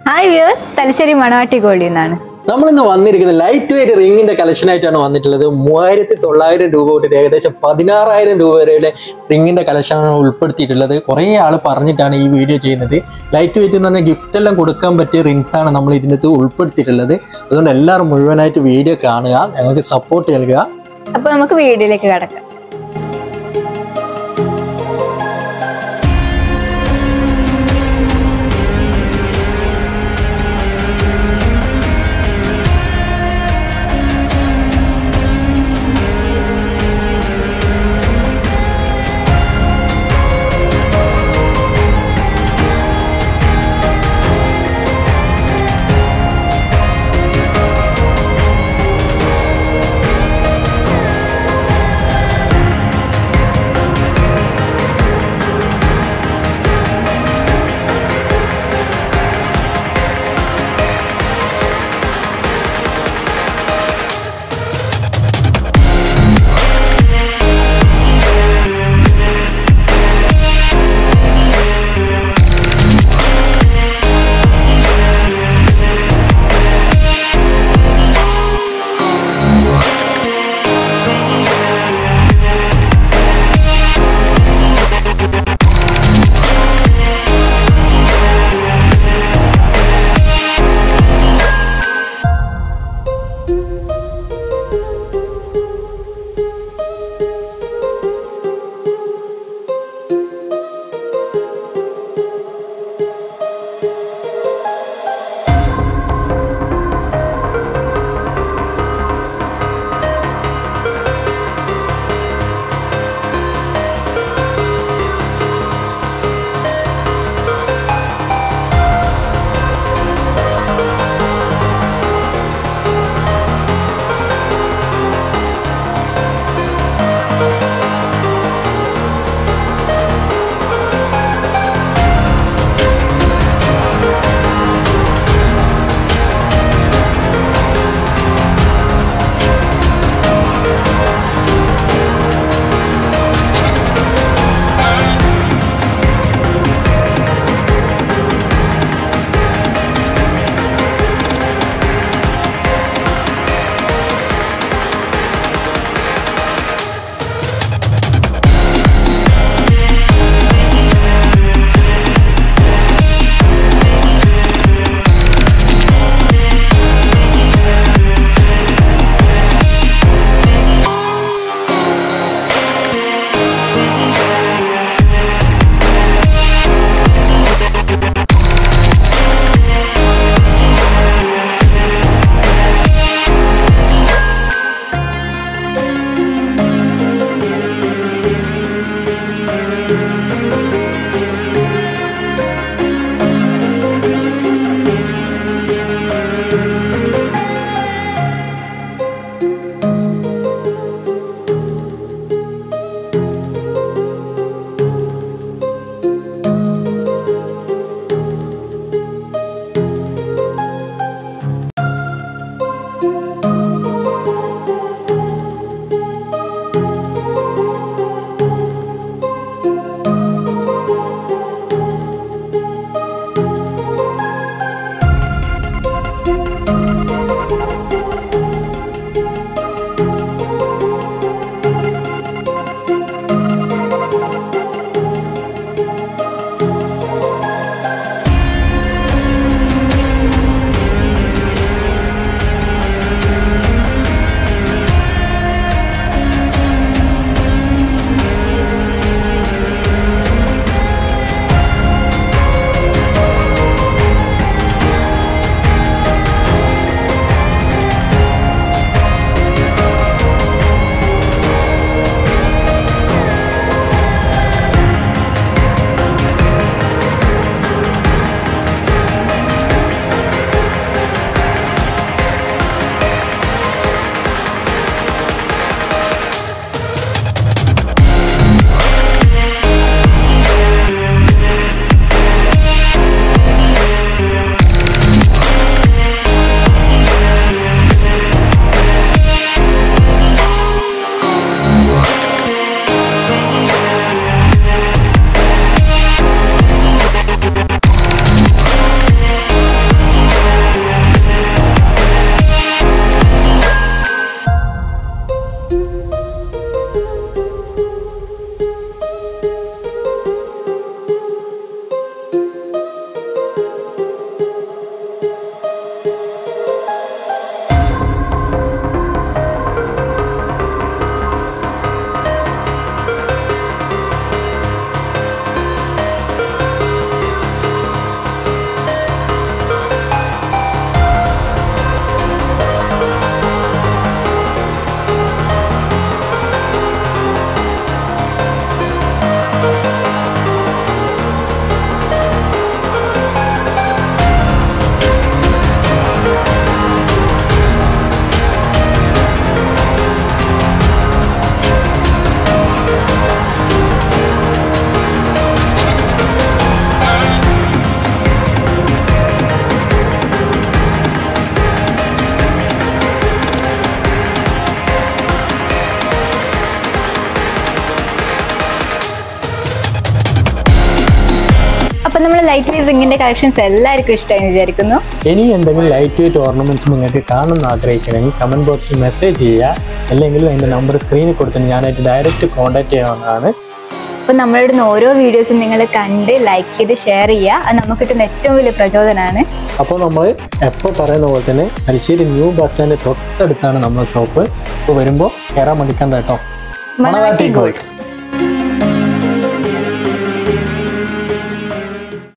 hi views Thalassery മണവാട്ടി ഗോൾഡിൽ നിന്നാണ് നമ്മളിന്ന് വന്നിരിക്കുന്നത് ലൈറ്റ് വെയിറ്റ് റിങ്ങിന്റെ കളക്ഷൻ ആയിട്ടാണ് വന്നിട്ടുള്ളത് മൂവായിരത്തി തൊള്ളായിരം രൂപ തൊട്ട് ഏകദേശം പതിനാറായിരം രൂപ വരെയുടെ റിങ്ങിന്റെ കളക്ഷനാണ് ഉൾപ്പെടുത്തിയിട്ടുള്ളത് കുറേ ആൾ പറഞ്ഞിട്ടാണ് ഈ വീഡിയോ ചെയ്യുന്നത് ലൈറ്റ് വെയിറ്റ് എന്ന് പറഞ്ഞാൽ ഗിഫ്റ്റ് എല്ലാം കൊടുക്കാൻ പറ്റിയ റിങ്സ് ആണ് നമ്മൾ ഇതിനകത്ത് ഉൾപ്പെടുത്തിയിട്ടുള്ളത് അതുകൊണ്ട് എല്ലാവരും മുഴുവനായിട്ട് വീഡിയോ കാണുക ഞങ്ങൾക്ക് സപ്പോർട്ട് നൽകുക അപ്പൊ നമുക്ക് വീഡിയോയിലേക്ക് കടക്കാം അപ്പൊ നമ്മൾ ലൈറ്റ് വെയിറ്റ് റിങ്ങിന്റെ കളക്ഷൻസ് എല്ലാവർക്കും ഇഷ്ടമായി വിചാരിക്കുന്നു ഇനി എന്തെങ്കിലും ലൈറ്റ് വെയിറ്റ് ഓർണമെന്റ്സ് നിങ്ങൾക്ക് കാണുമെന്ന് ആഗ്രഹിക്കണമെങ്കിൽ കമന്റ് ബോക്സിൽ മെസ്സേജ് ചെയ്യുക അല്ലെങ്കിൽ അതിൻ്റെ നമ്പർ സ്ക്രീനിൽ കൊടുത്തിട്ട് ഞാനായിട്ട് ഡയറക്റ്റ് കോൺടാക്ട് ചെയ്യാവുന്നതാണ് അപ്പൊ നമ്മളിടുന്ന ഓരോ വീഡിയോസും നിങ്ങൾ കണ്ട് ലൈക്ക് ചെയ്ത് ഷെയർ ചെയ്യുക അത് നമുക്ക് കിട്ടുന്ന ഏറ്റവും വലിയ പ്രചോദനമാണ് അപ്പോൾ നമ്മൾ എപ്പോൾ പറയുന്ന പോലെ തന്നെ തലശ്ശേരി ന്യൂ ബസ് സ്റ്റാൻഡ് തൊട്ടടുത്താണ് നമ്മുടെ ഷോപ്പ് അപ്പോൾ വരുമ്പോൾ കയറാൻ മടിക്കണ്ട കേട്ടോ മണവാട്ടി ഗോൾഡ്